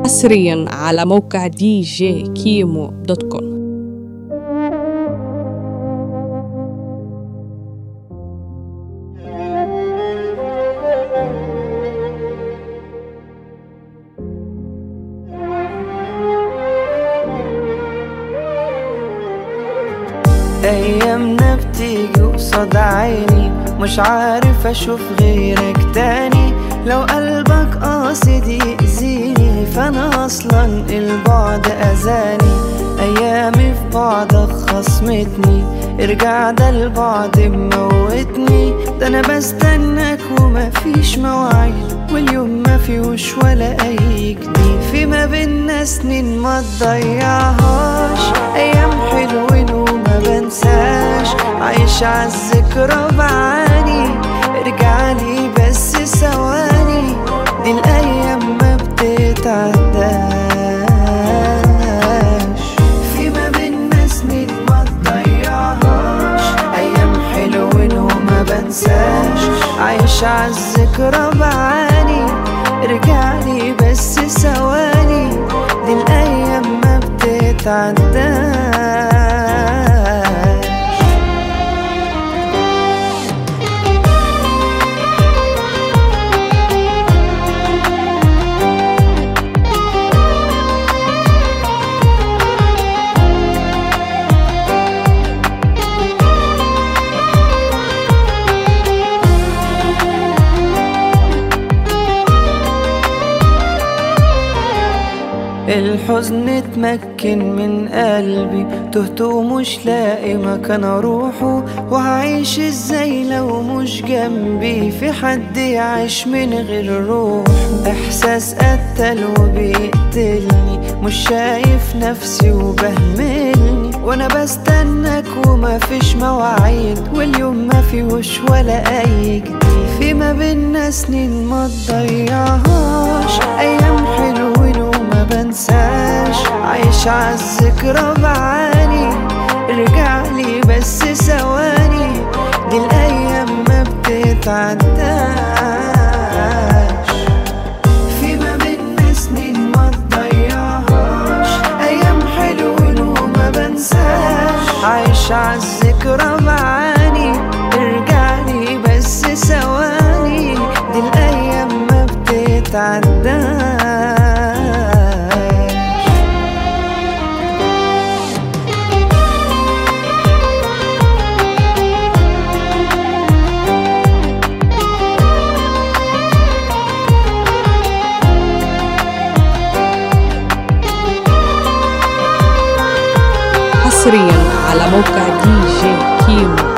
حصريا على موقع دي جي كيمو دوت كوم أيامنا بتيجي قصاد عيني مش عارف أشوف غيرك تاني لو قلبك قاصد يأذيني فأنا أصلا البعد أذاني أيامي في بعدك خصمتني ارجع ده البعد مموتني ده أنا بستناك ومفيش مواعيد واليوم ما فيهوش ولا أي جديد في ما بينا سنين ما تضيعهاش أيام حلوين وما بنساش عايش عالذكرى بعاني ارجعلي بس ثواني دي الأيام ما بتتعداش في ما بينا سنين ما تضيعهاش أيام حلوين وما بنساش عايش عالذكرى بعاني ارجعلي بس ثواني دي الأيام ما بتتعداش الحزن اتمكن من قلبي تهت ومش لاقي مكان اروحه وهعيش ازاي لو مش جنبي في حد يعيش من غير روح احساس قتل وبيقتلني مش شايف نفسي وبهملني وانا بستناك ومفيش مواعيد واليوم ما فيهوش ولا اي جديد في ما بينا سنين ما تضيعهاش ايام حلوين وما بنساش عايش عالذكرى بعاني ارجعلي بس ثواني دي الايام ما بتتعداش في ما بينا سنين ما تضيعهاش ايام حلوين وما بنساش عايش عالذكرى بعاني ارجعلي بس ثواني دي الايام ما بتتعداش حصريا على موقع دي جي كيمو